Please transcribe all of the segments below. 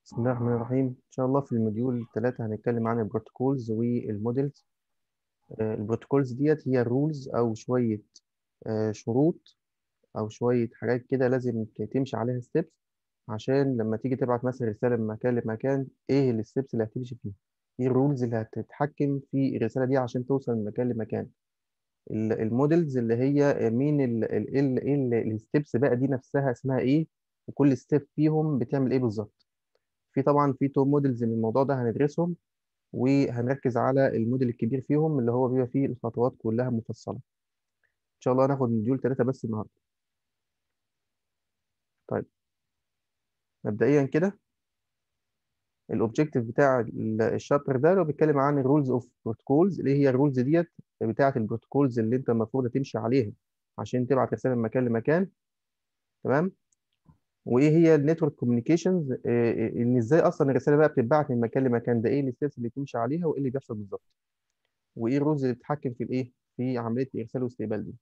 بسم الله الرحمن الرحيم إن شاء الله في الموديول الثلاثة هنتكلم عن البروتوكولز والموديلز آه، البروتوكولز ديت هي الرولز أو شوية آه، شروط أو شوية حاجات كده لازم ت- تمشي عليها ستيبس عشان لما تيجي تبعت مثلا رسالة من مكان لمكان إيه الستيبس اللي هتمشي فيها إيه الرولز اللي هتتحكم في الرسالة دي عشان توصل من مكان لمكان ال- الموديلز اللي هي مين ال ال ال ال الستيبس بقى دي نفسها اسمها إيه وكل ستيب فيهم بتعمل إيه بالظبط في طبعا في تو موديلز من الموضوع ده هندرسهم وهنركز على الموديل الكبير فيهم اللي هو بيبقى فيه الخطوات كلها مفصلة ان شاء الله هناخد موديول ثلاثة بس النهارده طيب مبدئيا كده الاوبجيكتيف بتاع ال- الشابتر ده اللي هو بيتكلم عن الرولز اوف بروتوكولز اللي هي الرولز ديت بتاعه البروتوكولز اللي انت المفروض تمشي عليها عشان تبعت رسالة من مكان لمكان تمام وايه هي النتورك كوميونيكيشنز ان ازاي اصلا الرساله بقى بتتبعت من مكان لمكان ده ايه الستبس اللي تمشي عليها وايه اللي بيحصل بالظبط وايه الرولز اللي بتتحكم في الايه في عمليه الارسال والاستقبال دي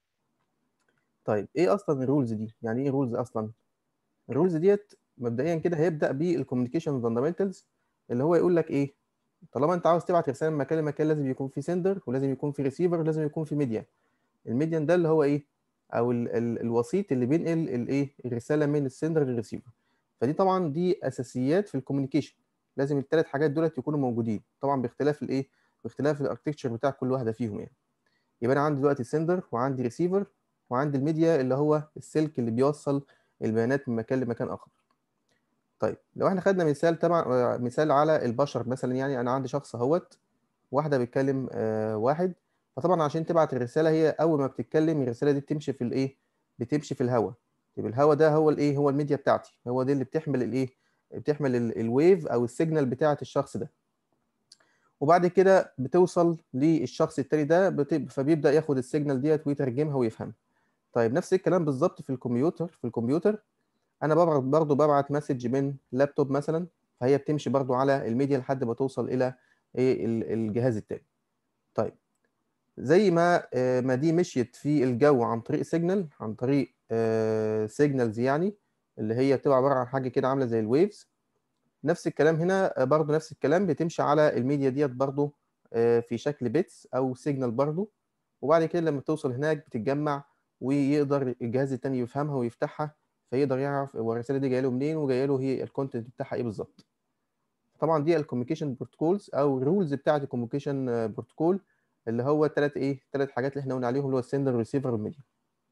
طيب ايه اصلا الرولز دي يعني ايه رولز اصلا الرولز ديت مبدئيا كده هيبدا بالكوميونيكيشن فاندامنتالز اللي هو يقول لك ايه طالما انت عاوز تبعت رساله من مكان لمكان لازم يكون في سندر ولازم يكون في ريسيفر ولازم يكون في ميديا الميديان ده اللي هو ايه او ال ال الوسيط اللي بينقل الايه الرساله من السندر للريسيفر فدي طبعا دي اساسيات في الكوميونيكيشن لازم الثلاث حاجات دولت يكونوا موجودين طبعا باختلاف الايه باختلاف الاركتكتشر بتاع كل واحده فيهم يعني يبقى انا عندي دلوقتي سندر وعندي ريسيفر وعندي الميديا اللي هو السلك اللي بيوصل البيانات من مكان لمكان اخر طيب لو احنا خدنا مثال طبعا مثال على البشر مثلا يعني انا عندي شخص اهوت واحده بتكلم آه واحد فطبعا عشان تبعت الرساله هي اول ما بتتكلم الرساله دي بتمشي في الايه بتمشي في الهواء يبقى الهواء ده هو الايه هو الميديا بتاعتي هو دي اللي بتحمل الايه بتحمل ال- الويف او السيجنال بتاعه الشخص ده وبعد كده بتوصل للشخص التاني ده بت... فبيبدا ياخد السيجنال ديت ويترجمها ويفهمها طيب نفس الكلام بالظبط في الكمبيوتر في الكمبيوتر انا ببعت برضه ببعت مسج من لابتوب مثلا فهي بتمشي برضه على الميديا لحد ما توصل الى ايه ال- الجهاز التاني طيب زي ما آه، ما دي مشيت في الجو عن طريق سيجنال عن طريق سيجنالز يعني اللي هي بتبقى عباره عن حاجه كده عامله زي الويفز نفس الكلام هنا آه، برضو نفس الكلام بتمشي على الميديا ديت برضو آه، في شكل بيتس او سيجنال برضو وبعد كده لما توصل هناك بتتجمع ويقدر الجهاز التاني يفهمها ويفتحها فيقدر يعرف هو الرساله دي جايه له منين وجايه له هي الكونتنت بتاعها ايه بالظبط طبعا دي الكوميونيكيشن بروتوكولز او الرولز بتاعه الكوميونيكيشن بروتوكول اللي هو الثلاث ايه الثلاث حاجات اللي احنا قلنا عليهم اللي هو السندر والريسيفر والميديا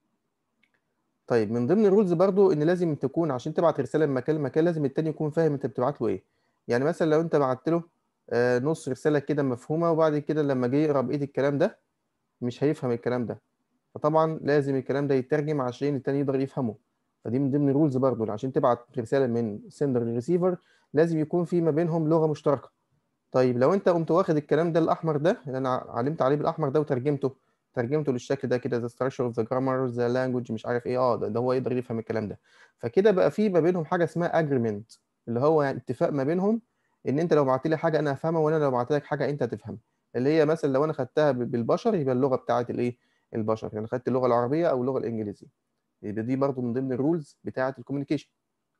طيب من ضمن الرولز برضو ان لازم تكون عشان تبعت رساله من مكان لمكان لازم التاني يكون فاهم انت بتبعت له ايه يعني مثلا لو انت بعت له آه، نص رساله كده مفهومه وبعد كده لما جه يقرا بقيه الكلام ده مش هيفهم الكلام ده فطبعا لازم الكلام ده يترجم عشان التاني يقدر يفهمه فدي من ضمن الرولز برضو عشان تبعت رساله من سندر للريسيفر لازم يكون في ما بينهم لغه مشتركه طيب لو انت قمت واخد الكلام ده الاحمر ده اللي انا علمت عليه بالاحمر ده وترجمته ترجمته للشكل ده كده the structure of the grammar the language مش عارف ايه اه ده, ده هو يقدر يفهم الكلام ده فكده بقى في ما بينهم حاجه اسمها agreement اللي هو يعني اتفاق ما بينهم ان انت لو بعت لي حاجه انا هفهمها وانا لو بعت لك حاجه انت هتفهمها اللي هي مثلا لو انا خدتها ب- بالبشر يبقى اللغه بتاعت الايه البشر يعني خدت اللغه العربيه او اللغه الانجليزيه يبقى دي برضو من ضمن الرولز بتاعت الكوميونيكيشن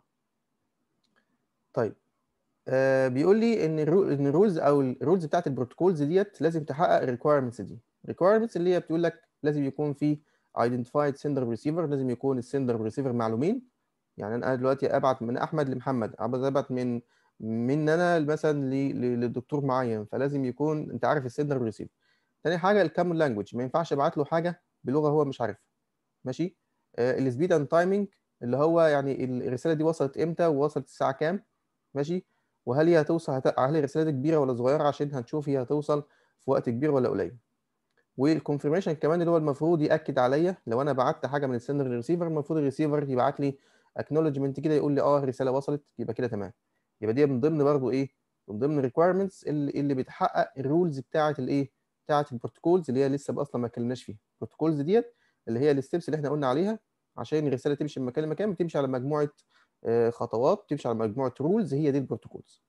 طيب آه بيقول لي ان الرو- ان الرولز او الرولز بتاعت البروتوكولز ديت لازم تحقق الريكويرمنتس دي الريكويرمنتس اللي هي بتقول لك لازم يكون في identified sender receiver لازم يكون السندر والريسيفر معلومين يعني انا دلوقتي ابعت من احمد لمحمد عاوز ابعت من من انا مثلا ل- ل- للدكتور معين فلازم يكون انت عارف السندر والريسيفر تاني حاجه الكامل لانجوج ما ينفعش ابعت له حاجه بلغه هو مش عارفها ماشي السبيد اند تايمينج اللي هو يعني الرساله دي وصلت امتى ووصلت الساعه كام ماشي وهل هي هتوصل هت... هل الرساله دي كبيره ولا صغيره عشان هنشوف هي هتوصل في وقت كبير ولا قليل والكونفirmation كمان اللي هو المفروض ياكد عليا لو انا بعت حاجه من السندر للريسيفر المفروض الريسيفر يبعت لي اكنولجمنت كده يقول لي اه الرساله وصلت يبقى كده تمام يبقى دي من ضمن برضو ايه من ضمن الريكويرمنتس اللي, اللي بتحقق الرولز بتاعه الايه بتاعه البروتوكولز اللي هي لسه اصلا ما اتكلمناش فيها البروتوكولز ديت اللي هي الستبس اللي احنا قلنا عليها عشان الرساله تمشي من مكان لمكان بتمشي على مجموعه آه، خطوات بتمشي على مجموعه رولز هي دي البروتوكولز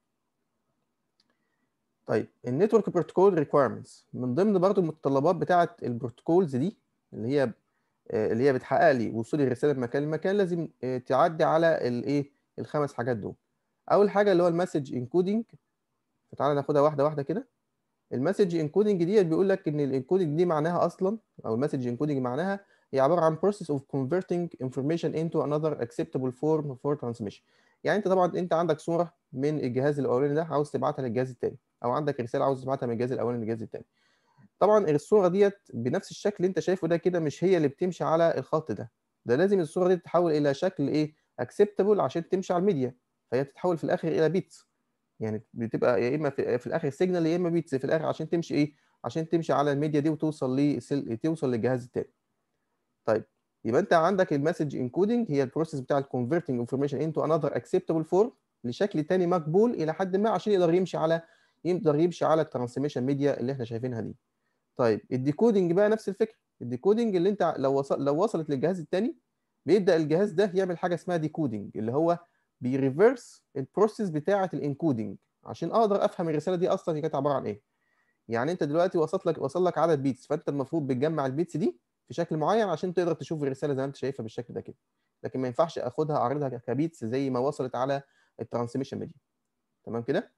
طيب النتورك بروتوكول ريكويرمنتس من ضمن برضو المتطلبات بتاعه البروتوكولز دي اللي هي آه، اللي هي بتحقق لي وصول الرساله من مكان لمكان لازم آه، تعدي على الايه الخمس حاجات دول اول حاجه اللي هو المسج انكودنج فتعالى ناخدها واحده واحده كده المسج انكودنج ديت بيقول لك ان الانكودنج دي معناها اصلا او المسج انكودنج معناها هي عباره عن process of converting information into another acceptable form for transmission يعني انت طبعا انت عندك صوره من الجهاز الاولاني ده عاوز تبعتها للجهاز الثاني او عندك رساله عاوز تبعتها من الجهاز الاولاني للجهاز الثاني طبعا الصوره ديت بنفس الشكل اللي انت شايفه ده كده مش هي اللي بتمشي على الخط ده ده لازم الصوره دي تتحول الى شكل ايه اكسبتابل عشان تمشي على الميديا فهي تتحول في الاخر الى بيتس يعني بتبقى يا اما في, في الاخر سيجنال يا اما بيتس في الاخر عشان تمشي ايه عشان تمشي على الميديا دي وتوصل لسل... توصل للجهاز الثاني طيب يبقى انت عندك المسج انكودنج هي البروسيس بتاع الكونفرتنج انفورميشن انتو انذر اكسبتابل فورم لشكل تاني مقبول الى حد ما عشان يقدر يمشي على يقدر يمشي على الترانسميشن ميديا اللي احنا شايفينها دي طيب الديكودنج بقى نفس الفكره الديكودنج اللي انت لو وصل لو وصلت للجهاز الثاني بيبدا الجهاز ده يعمل حاجه اسمها ديكودنج اللي هو بيريفرس البروسيس بتاعه الانكودنج عشان اقدر افهم الرساله دي اصلا هي كانت عباره عن ايه يعني انت دلوقتي وصلت لك وصل لك عدد بيتس فانت المفروض بتجمع البيتس دي في شكل معين عشان تقدر تشوف الرساله زي ما انت شايفها بالشكل ده كده لكن ما ينفعش اخدها اعرضها كبيتس زي ما وصلت على الترانسميشن ميديا تمام كده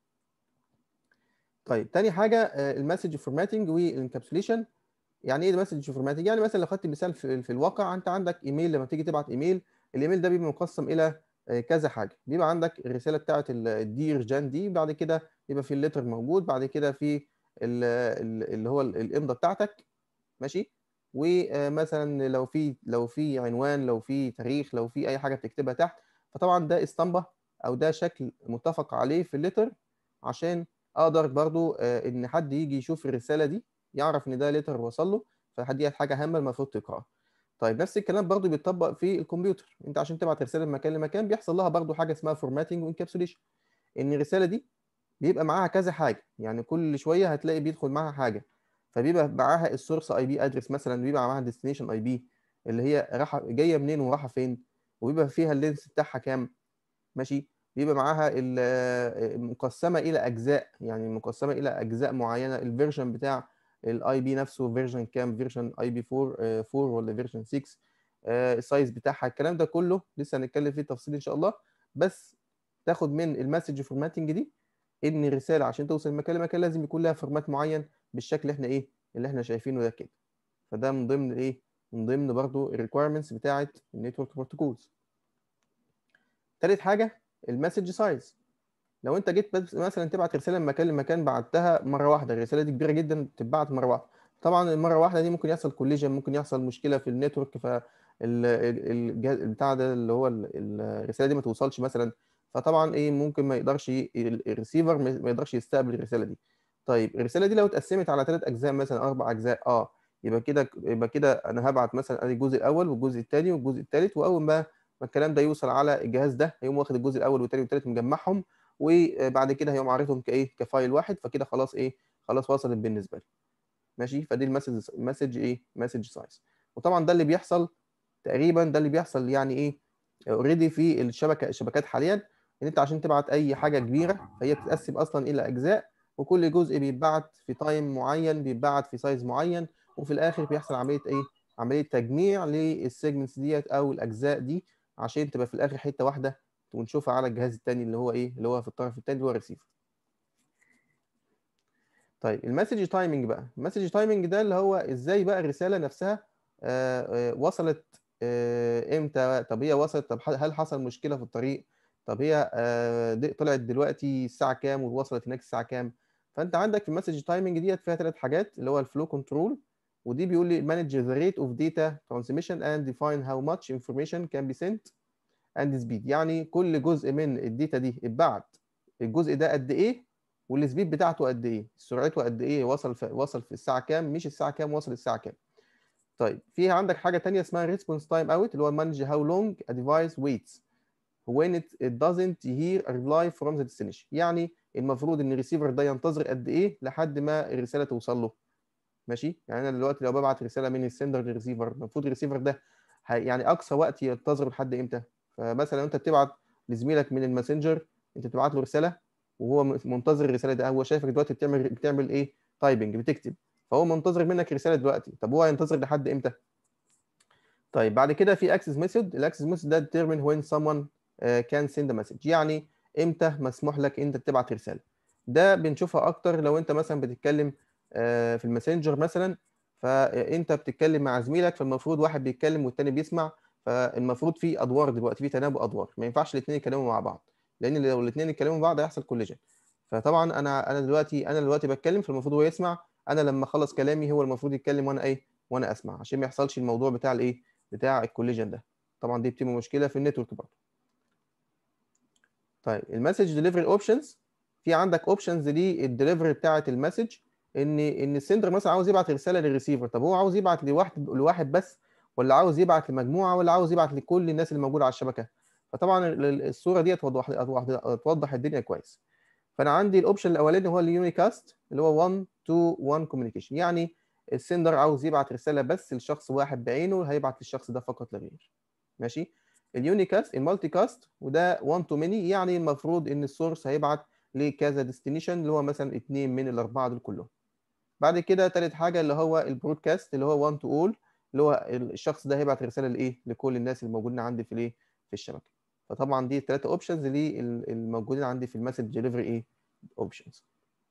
طيب تاني حاجه المسج فورماتنج والانكابسوليشن يعني ايه المسج فورماتنج يعني مثلا لو خدت مثال في, في الواقع انت عندك ايميل لما تيجي تبعت ايميل الايميل ده بيبقى مقسم الى كذا حاجه بيبقى عندك الرساله بتاعه الدير جان دي بعد كده يبقى في الليتر موجود بعد كده في اللي هو الامضه بتاعتك ماشي ومثلا لو في لو في عنوان لو في تاريخ لو في اي حاجه بتكتبها تحت فطبعا ده اسطمبه او ده شكل متفق عليه في الليتر عشان اقدر برضو ان حد يجي يشوف الرساله دي يعرف ان ده ليتر وصل له فدي حاجه هامه المفروض تقراها طيب نفس الكلام برضو بيتطبق في الكمبيوتر انت عشان تبعت رساله من مكان لمكان بيحصل لها برضو حاجه اسمها فورماتنج وانكابسوليشن ان الرساله دي بيبقى معاها كذا حاجه يعني كل شويه هتلاقي بيدخل معاها حاجه فبيبقى معاها السورس اي بي ادرس مثلا بيبقى معاها ديستنيشن اي بي اللي هي رايحه جايه منين ورايحه فين وبيبقى فيها اللينس بتاعها كام ماشي بيبقى معاها مقسمه الى اجزاء يعني مقسمه الى اجزاء معينه الفيرجن بتاع الاي بي نفسه فيرجن كام فيرجن اي بي 4 4 ولا فيرجن 6 السايز بتاعها الكلام ده كله لسه هنتكلم فيه تفصيل ان شاء الله بس تاخد من المسج فورماتنج دي ان الرساله عشان توصل من مكان لمكان لازم يكون لها فورمات معين بالشكل اللي احنا ايه اللي احنا شايفينه ده كده فده من ضمن ايه من ضمن برضو الريكويرمنتس بتاعه النتورك بروتوكولز تالت حاجه المسج سايز لو انت جيت مثلا تبعت رساله من مكان لمكان بعتها مره واحده الرساله دي كبيره جدا تتبعت مره واحده طبعا المره واحده دي ممكن يحصل كوليجن ممكن يحصل مشكله في النتورك ف الجهاز بتاع ده اللي هو الرساله دي ما توصلش مثلا فطبعا ايه ممكن ما يقدرش الريسيفر ما يقدرش يستقبل الرساله دي طيب الرساله دي لو اتقسمت على ثلاث اجزاء مثلا اربع اجزاء اه يبقى كده يبقى كده انا هبعت مثلا ادي الجزء الاول والجزء الثاني والجزء الثالث واول ما ما الكلام ده يوصل على الجهاز ده هيقوم واخد الجزء الاول والثاني والثالث مجمعهم وبعد كده هيقوم عارضهم كايه كفايل واحد فكده خلاص ايه خلاص وصلت بالنسبه لي ماشي فدي المسج مسج ايه مسج سايز وطبعا ده اللي بيحصل تقريبا ده اللي بيحصل يعني ايه اوريدي في الشبكه الشبكات حاليا ان انت عشان تبعت اي حاجه كبيره فهي بتتقسم اصلا الى اجزاء وكل جزء بيتبعت في تايم معين بيتبعت في سايز معين وفي الاخر بيحصل عمليه ايه عمليه تجميع للسيجمنتس ديت او الاجزاء دي عشان تبقى في الاخر حته واحده ونشوفها على الجهاز الثاني اللي هو ايه اللي هو في الطرف الثاني اللي هو الريسيفر طيب المسج تايمنج بقى المسج تايمنج ده اللي هو ازاي بقى الرساله نفسها آآ آآ وصلت آآ امتى طب هي وصلت طب هل حصل مشكله في الطريق طب هي دي طلعت دلوقتي الساعه كام ووصلت هناك الساعه كام فانت عندك في المسج تايمنج ديت فيها ثلاث حاجات اللي هو الفلو كنترول ودي بيقول لي manage the rate of data transmission and define how much information can be sent and speed يعني كل جزء من الداتا دي اتبعت الجزء ده قد ايه والسبيد بتاعته قد ايه سرعته قد ايه وصل في وصل في الساعه كام مش الساعه كام وصل الساعه كام طيب في عندك حاجه ثانيه اسمها response time out اللي هو manage how long a device waits when it, it doesn't hear a reply from the destination يعني المفروض ان الريسيفر ده ينتظر قد ايه لحد ما الرساله توصل له ماشي يعني انا دلوقتي لو ببعت رساله من السندر للريسيفر المفروض الريسيفر ده يعني اقصى وقت ينتظر لحد امتى فمثلا لو انت بتبعت لزميلك من الماسنجر انت بتبعت له رساله وهو منتظر الرساله ده هو شايفك دلوقتي بتعمل بتعمل ايه تايبنج بتكتب فهو منتظر منك الرساله دلوقتي طب هو هينتظر لحد امتى طيب بعد كده في اكسس ميثود الاكسس ميثود ده determine when someone uh, can send a message يعني امتى مسموح لك انت تبعت رساله ده بنشوفها اكتر لو انت مثلا بتتكلم آه، في الماسنجر مثلا فانت بتتكلم مع زميلك فالمفروض واحد بيتكلم والتاني بيسمع فالمفروض في ادوار دلوقتي في تنابؤ ادوار ما ينفعش الاثنين يتكلموا مع بعض لان لو الاثنين يتكلموا مع بعض هيحصل كوليجن فطبعا انا انا دلوقتي انا دلوقتي بتكلم فالمفروض هو يسمع انا لما اخلص كلامي هو المفروض يتكلم وانا ايه وانا اسمع عشان ما يحصلش الموضوع بتاع الايه بتاع الكوليجن ده طبعا دي بتبقى مشكله في النتورك برضه طيب المسج ديليفري اوبشنز في عندك اوبشنز للدليفري بتاعه المسج ان ان السندر مثلا عاوز يبعت رساله للريسيفر طب هو عاوز يبعت لواحد لواحد بس ولا عاوز يبعت لمجموعه ولا عاوز يبعت لكل الناس اللي موجوده على الشبكه فطبعا الصوره دي توضح توضح الدنيا كويس فانا عندي الاوبشن الاولاني هو اليونيكاست اللي هو 1 تو 1 كوميونيكيشن يعني السندر عاوز يبعت رساله بس لشخص واحد بعينه هيبعت للشخص ده فقط لا غير ماشي اليونيكاست المالتي كاست وده 1 تو ماني يعني المفروض ان السورس هيبعت لكذا ديستنيشن اللي هو مثلا اثنين من الاربعه دول كلهم بعد كده ثالث حاجه اللي هو البرودكاست اللي هو 1 تو اول اللي هو الشخص ده هيبعت رساله لايه لكل الناس اللي موجودين عندي في الايه في الشبكه فطبعا دي الثلاثه اوبشنز اللي الموجودين عندي في المسج ديليفري ايه اوبشنز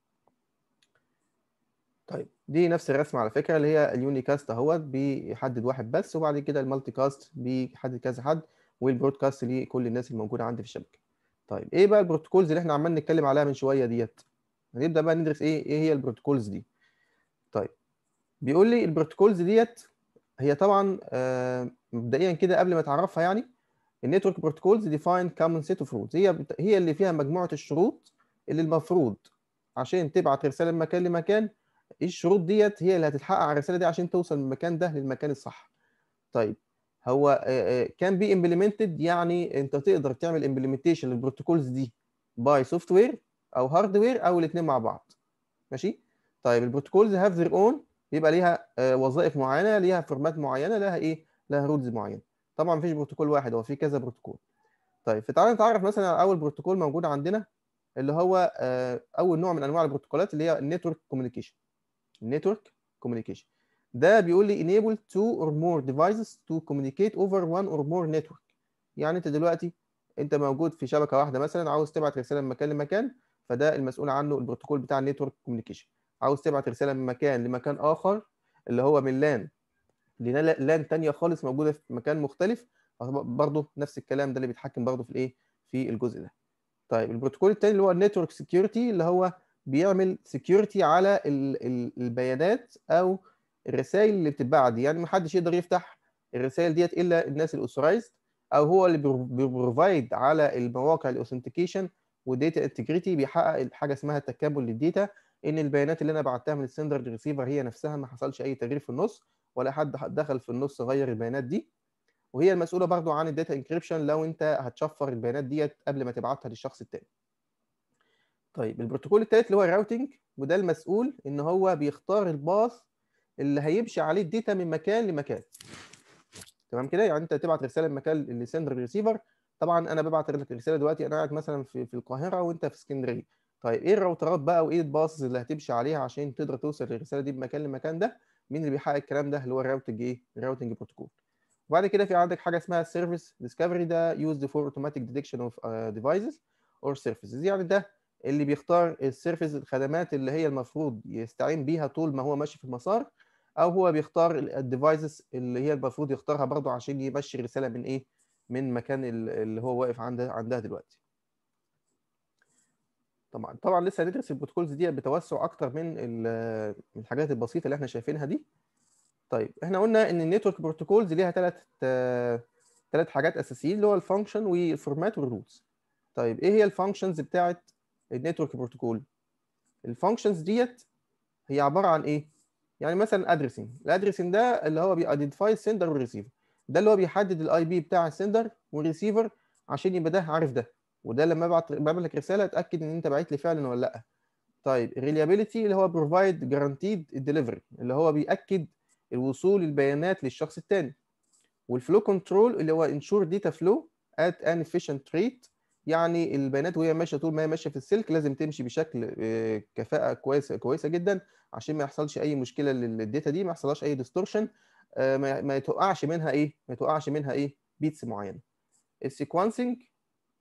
طيب دي نفس الرسمه على فكره اللي هي اليونيكاست اهوت بيحدد واحد بس وبعد كده المالتي كاست بيحدد كذا حد والبرودكاست لكل الناس الموجوده عندي في الشبكه طيب ايه بقى البروتوكولز اللي احنا عمال نتكلم عليها من شويه ديت هنبدا بقى ندرس ايه ايه هي البروتوكولز دي طيب بيقول لي البروتوكولز ديت هي طبعا آه مبدئيا كده قبل ما تعرفها يعني النتورك بروتوكولز ديفاين كومن سيت اوف رولز هي هي اللي فيها مجموعه الشروط اللي المفروض عشان تبعت رساله من مكان لمكان الشروط ديت هي اللي هتتحقق على الرساله دي عشان توصل من المكان ده للمكان الصح طيب هو كان بي امبلمنتد يعني انت تقدر تعمل امبلمنتيشن للبروتوكولز دي باي سوفت وير او هاردوير او الاثنين مع بعض ماشي طيب البروتوكولز هاف ذير اون يبقى ليها وظائف معينه ليها فورمات معينه لها ايه لها رولز معينه طبعا مفيش بروتوكول واحد هو في كذا بروتوكول طيب فتعالى نتعرف مثلا على اول بروتوكول موجود عندنا اللي هو اول نوع من انواع البروتوكولات اللي هي النتورك كوميونيكيشن النتورك كوميونيكيشن ده بيقول لي enable two or more devices to communicate over one or more network يعني انت دلوقتي انت موجود في شبكه واحده مثلا عاوز تبعت رساله من مكان لمكان فده المسؤول عنه البروتوكول بتاع النتورك كوميونيكيشن عاوز تبعت رساله من مكان لمكان اخر اللي هو من لان للان ثانيه خالص موجوده في مكان مختلف برضه نفس الكلام ده اللي بيتحكم برضه في الايه في الجزء ده طيب البروتوكول الثاني اللي هو النتورك سكيورتي اللي هو بيعمل سكيورتي على البيانات او الرسائل اللي بتتبعت دي يعني ما حدش يقدر يفتح الرسائل ديت الا الناس الاوثرايزد او هو اللي بيبروفايد على المواقع الاوثنتيكيشن وديتا انتجريتي بيحقق حاجه اسمها التكامل للديتا ان البيانات اللي انا بعتها من السندر للريسيفر هي نفسها ما حصلش اي تغيير في النص ولا حد دخل في النص غير البيانات دي وهي المسؤوله برضو عن الداتا انكريبشن لو انت هتشفر البيانات ديت قبل ما تبعتها للشخص الثاني طيب البروتوكول الثالث اللي هو الراوتنج وده المسؤول ان هو بيختار الباص اللي هيمشي عليه الداتا من مكان لمكان تمام كده يعني انت تبعت رساله من مكان للسندر ريسيفر طبعا انا ببعت لك رساله دلوقتي انا قاعد مثلا في, في القاهره وانت في اسكندريه طيب ايه الراوترات بقى وايه الباص اللي هتمشي عليها عشان تقدر توصل للرساله دي بمكان لمكان ده مين اللي بيحقق الكلام ده اللي هو الراوتنج ايه الراوتنج بروتوكول وبعد كده في عندك حاجه اسمها السيرفيس ديسكفري ده يوزد فور اوتوماتيك ديتكشن اوف ديفايسز اور سيرفيسز يعني ده اللي بيختار السيرفيس الخدمات اللي هي المفروض يستعين بيها طول ما هو ماشي في المسار او هو بيختار الديفايسز اللي هي المفروض يختارها برضه عشان يمشي رساله من ايه من مكان اللي هو واقف عندها عندها دلوقتي طبعا طبعا لسه هندرس البروتوكولز دي بتوسع اكتر من الحاجات البسيطه اللي احنا شايفينها دي طيب احنا قلنا ان النتورك بروتوكولز ليها ثلاث ثلاث حاجات اساسيين اللي هو الفانكشن والفورمات والروتس طيب ايه هي الفانكشنز بتاعه النتورك بروتوكول الفانكشنز ديت هي عباره عن ايه يعني مثلا ادريسنج الادريسنج ده اللي هو بيأيدنتيفاي السندر والريسيفر ده اللي هو بيحدد الاي بي بتاع السندر والريسيفر عشان يبقى ده عارف ده وده لما ابعت بعمل لك رساله اتاكد ان انت باعت لي فعلا ولا لا طيب الريليابيليتي اللي هو بروفايد جارانتيد الدليفري اللي هو بياكد الوصول البيانات للشخص الثاني والفلو كنترول اللي هو انشور داتا فلو ات ان efficient ريت يعني البيانات وهي ماشيه طول ما هي ماشيه في السلك لازم تمشي بشكل كفاءه كويسه كويسه جدا عشان ما يحصلش اي مشكله للداتا دي ما يحصلهاش اي ديستورشن ما يتوقعش منها ايه ما يتوقعش منها ايه بيتس معينه السيكونسنج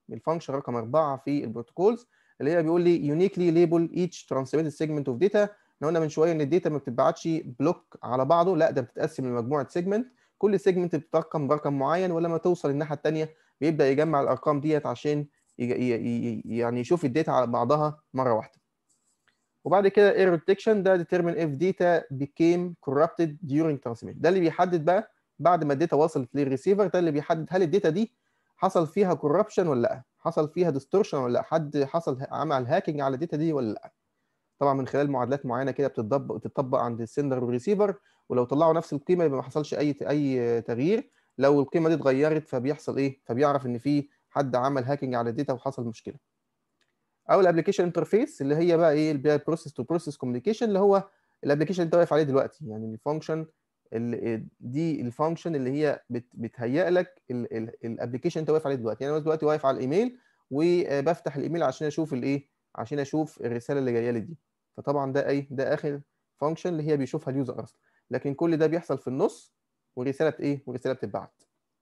الفانكشن رقم أربعة في البروتوكولز اللي هي بيقول لي يونيكلي ليبل ايتش ترانسميتد سيجمنت اوف داتا احنا قلنا من شويه ان الداتا ما بتتبعتش بلوك على بعضه لا ده بتتقسم لمجموعه سيجمنت كل سيجمنت بترقم برقم معين ولما توصل الناحيه الثانيه بيبدا يجمع الارقام ديت عشان يعني يشوف الداتا على بعضها مره واحده وبعد كده error detection ده determine if data became corrupted during transmission ده اللي بيحدد بقى بعد ما الداتا وصلت للريسيفر ده اللي بيحدد هل الداتا دي حصل فيها corruption ولا لا حصل فيها distortion ولا لا حد حصل عمل هاكينج على الداتا دي ولا لا طبعا من خلال معادلات معينه كده بتطبق بتطبق عند السندر والريسيفر ولو طلعوا نفس القيمه يبقى ما حصلش اي اي تغيير لو القيمه دي اتغيرت فبيحصل ايه فبيعرف ان في حد عمل هاكينج على الداتا وحصل مشكله او الابلكيشن انترفيس اللي هي بقى ايه اللي بروسيس تو بروسيس كوميونيكيشن اللي هو الابلكيشن اللي انت واقف عليه دلوقتي يعني الفانكشن دي الفانكشن اللي هي بتهيئ لك الابلكيشن انت واقف عليه دلوقتي يعني انا دلوقتي واقف على الايميل وبفتح الايميل عشان اشوف الايه عشان اشوف الرساله اللي جايه لي دي فطبعا ده ايه ده اخر فانكشن اللي هي بيشوفها اليوزر اصلا لكن كل ده بيحصل في النص ورساله ايه ورساله بتتبعت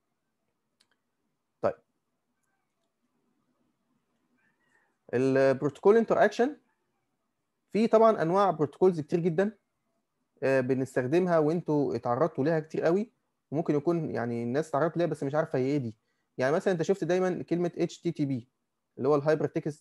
طيب البروتوكول انتر اكشن في طبعا انواع بروتوكولز كتير جدا بنستخدمها وانتوا اتعرضتوا ليها كتير قوي وممكن يكون يعني الناس اتعرضت ليها بس مش عارفه هي ايه دي يعني مثلا انت شفت دايما كلمه HTTP اللي هو الهايبر تكست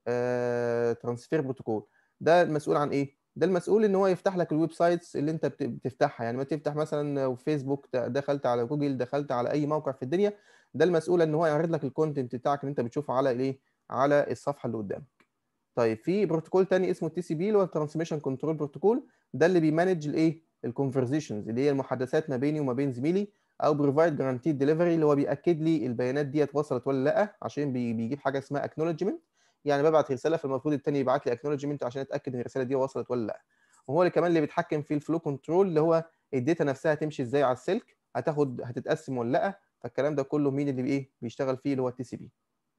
ترانسفير بروتوكول ده المسؤول عن ايه ده المسؤول ان هو يفتح لك الويب سايتس اللي انت بتفتحها يعني ما تفتح مثلا فيسبوك دخلت على جوجل دخلت على اي موقع في الدنيا ده المسؤول ان هو يعرض لك الكونتنت بتاعك اللي انت بتشوفه على الايه على الصفحه اللي قدامك طيب في بروتوكول تاني اسمه التي سي بي اللي هو الترانسميشن كنترول بروتوكول ده اللي بيمانج الايه الكونفرزيشنز اللي هي المحادثات ما بيني وما بين زميلي او بروفايد جارانتيد ديليفري اللي هو بياكد لي البيانات ديت وصلت ولا لا عشان بيجيب حاجه اسمها اكنولجمنت يعني ببعت رساله فالمفروض التاني يبعت لي اكنولجمنت عشان اتاكد ان الرساله دي وصلت ولا لا وهو اللي كمان اللي بيتحكم في الفلو كنترول اللي هو الداتا نفسها هتمشي ازاي على السلك هتاخد هتتقسم ولا لا فالكلام ده كله مين اللي بايه بيشتغل فيه اللي هو التي سي بي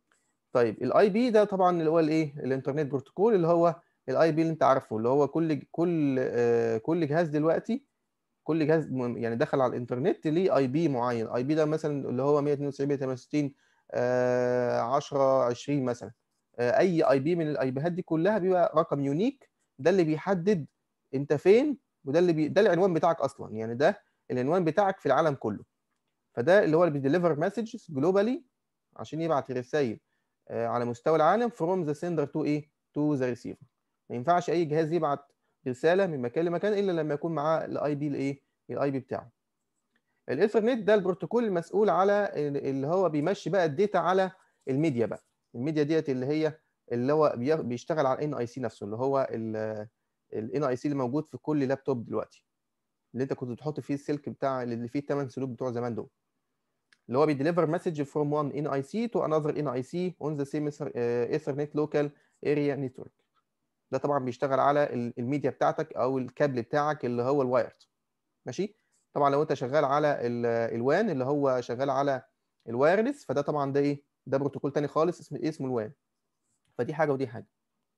طيب الاي بي ده طبعا اللي هو الايه الانترنت بروتوكول اللي هو الاي بي اللي انت عارفه اللي هو كل كل آه كل جهاز دلوقتي كل جهاز يعني دخل على الانترنت ليه اي بي معين اي بي ده مثلا اللي هو 192 168 آه 10 20 مثلا آه اي اي بي من الاي بيهات دي كلها بيبقى رقم يونيك ده اللي بيحدد انت فين وده اللي بي... ده العنوان بتاعك اصلا يعني ده العنوان بتاعك في العالم كله فده اللي هو اللي بيديليفر مسجز جلوبالي عشان يبعت رسائل على مستوى العالم from the sender to ايه to the receiver ما ينفعش اي جهاز يبعت رساله من مكان لمكان الا لما يكون معاه الاي بي الايه الاي بي بتاعه الايثرنت ده البروتوكول المسؤول على اللي هو بيمشي بقى الداتا على الميديا بقى الميديا ديت اللي هي اللي هو بيشتغل على الان اي سي نفسه اللي هو الان اي سي اللي موجود في كل لابتوب دلوقتي اللي انت كنت بتحط فيه السلك بتاع اللي فيه الثمان سلوك بتوع زمان دول اللي هو بيديليفر مسج from one NIC to another NIC on the same Ethernet local area network ده طبعا بيشتغل على الميديا بتاعتك او الكابل بتاعك اللي هو الوايرد ماشي طبعا لو انت شغال على الوان اللي هو شغال على الوايرلس فده طبعا ده ايه ده بروتوكول تاني خالص اسمه اسمه الوان فدي حاجه ودي حاجه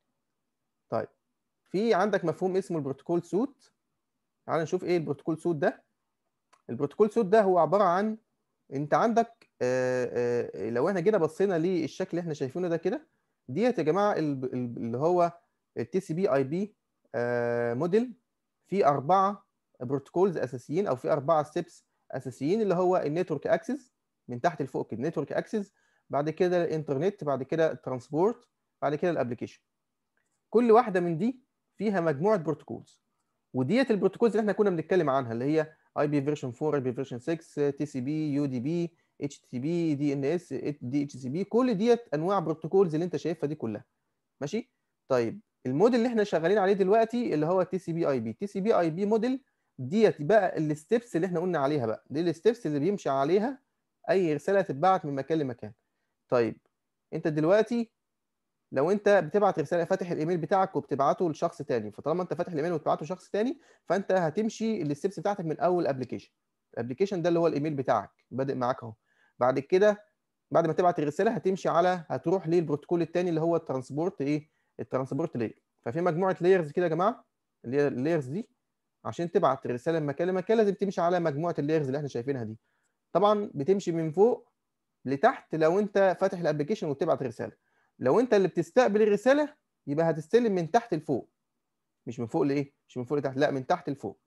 طيب في عندك مفهوم اسمه البروتوكول سوت تعال نشوف ايه البروتوكول سوت ده البروتوكول سوت ده هو عباره عن انت عندك آآ آآ لو احنا جينا بصينا للشكل اللي احنا شايفينه ده كده ديت يا جماعه اللي هو التي سي بي اي بي موديل في اربعه بروتوكولز اساسيين او في اربعه ستيبس اساسيين اللي هو النتورك اكسس من تحت لفوق كده النتورك اكسس بعد كده الانترنت بعد كده الترانسبورت بعد كده الابلكيشن كل واحده من دي فيها مجموعه بروتوكولز وديت البروتوكولز اللي احنا كنا بنتكلم عنها اللي هي اي بي فيرجن 4 اي بي فيرجن 6 تي سي بي يو دي بي اتش تي بي دي ان اس دي اتش سي بي كل ديت انواع بروتوكولز اللي انت شايفها دي كلها ماشي طيب الموديل اللي احنا شغالين عليه دلوقتي اللي هو تي سي بي اي بي تي سي بي اي بي موديل ديت بقى الستبس اللي احنا قلنا عليها بقى دي الستبس اللي بيمشي عليها اي رساله تتبعت من مكان لمكان طيب انت دلوقتي لو انت بتبعت رساله فاتح الايميل بتاعك وبتبعته لشخص تاني فطالما انت فاتح الايميل وبتبعته لشخص تاني فانت هتمشي الستبس بتاعتك من اول ابلكيشن الابلكيشن ده اللي هو الايميل بتاعك بادئ معاك اهو بعد كده بعد ما تبعت الرساله هتمشي على هتروح للبروتوكول الثاني اللي هو الترانسبورت ايه الترانسبورت لاير ففي مجموعه لايرز كده يا جماعه اللي هي اللايرز دي عشان تبعت الرساله من مكان لمكان لازم تمشي على مجموعه اللايرز اللي احنا شايفينها دي طبعا بتمشي من فوق لتحت لو انت فاتح الابلكيشن وبتبعت رساله لو انت اللي بتستقبل الرساله يبقى هتستلم من تحت لفوق مش من فوق لايه مش من فوق لتحت لا من تحت لفوق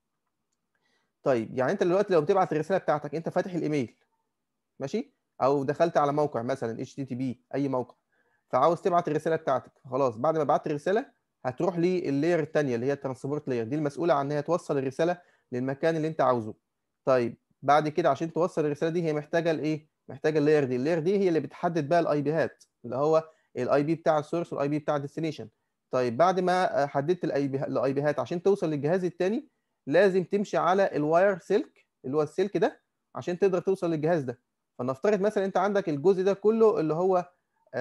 طيب يعني انت دلوقتي لو بتبعت الرساله بتاعتك انت فاتح الايميل ماشي او دخلت على موقع مثلا اتش تي تي بي اي موقع فعاوز تبعت الرساله بتاعتك خلاص بعد ما بعت الرساله هتروح لللاير الثانيه اللي هي الترانسبورت لاير دي المسؤوله عن ان هي توصل الرساله للمكان اللي انت عاوزه طيب بعد كده عشان توصل الرساله دي هي محتاجه الايه محتاجه اللاير دي اللاير دي هي اللي بتحدد بقى الاي بيهات اللي هو الاي بي بتاع السورس والاي بي بتاع الديستنيشن طيب بعد ما حددت الاي بيهات عشان توصل للجهاز الثاني لازم تمشي على الواير سلك اللي هو السلك ده عشان تقدر توصل للجهاز ده فنفترض مثلا انت عندك الجزء ده كله اللي هو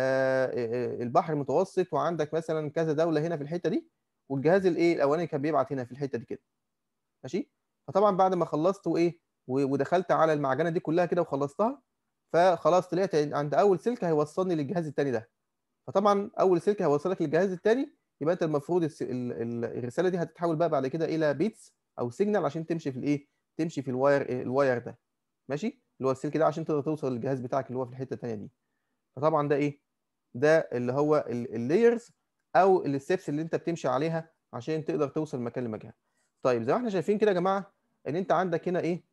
البحر المتوسط وعندك مثلا كذا دوله هنا في الحته دي والجهاز الايه الاولاني كان بيبعت هنا في الحته دي كده ماشي فطبعا بعد ما خلصت وايه ودخلت على المعجنه دي كلها كده وخلصتها فخلاص طلعت عند اول سلك هيوصلني للجهاز الثاني ده فطبعا اول سلك هيوصلك للجهاز الثاني يبقى انت المفروض الرساله دي هتتحول بقى بعد كده الى بيتس او سيجنال عشان تمشي في الايه تمشي في الواير الواير ده ماشي اللي هو السلك ده عشان تقدر توصل للجهاز بتاعك اللي هو في الحته الثانيه دي فطبعا ده ايه ده اللي هو اللايرز او الستبس اللي انت بتمشي عليها عشان تقدر توصل مكان لمكان طيب زي ما احنا شايفين كده يا جماعه ان انت عندك هنا ايه